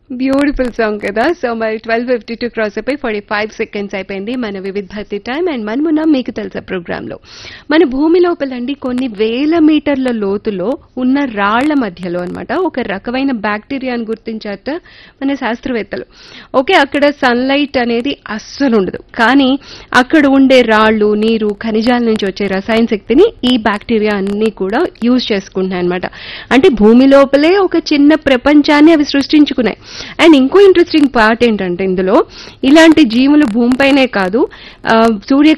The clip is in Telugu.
బ్యూటిఫుల్ సాంగ్ కదా సో మరి ట్వెల్వ్ ఫిఫ్టీ టూ క్రాస్ అయిపోయి ఫార్టీ ఫైవ్ సెకండ్స్ అయిపోయింది మన వివిధ భర్తీ టైం అండ్ మనమున్న మీకు తెలుసా ప్రోగ్రామ్ లో మన భూమి లోపలండి కొన్ని వేల మీటర్ల లోతులో ఉన్న రాళ్ల మధ్యలో అన్నమాట ఒక రకమైన బ్యాక్టీరియాను గుర్తించారట మన శాస్త్రవేత్తలు ఓకే అక్కడ సన్లైట్ అనేది అస్సలు ఉండదు కానీ అక్కడ ఉండే రాళ్ళు నీరు ఖనిజాల నుంచి వచ్చే రసాయన శక్తిని ఈ బ్యాక్టీరియా అన్ని కూడా యూజ్ చేసుకుంటున్నాయి అనమాట అంటే భూమి లోపలే ఒక చిన్న ప్రపంచాన్ని అవి సృష్టించుకున్నాయి అండ్ ఇంకో ఇంట్రెస్టింగ్ పార్ట్ ఏంటంటే ఇందులో ఇలాంటి జీవులు భూమిపైనే కాదు ఆ, సూర్య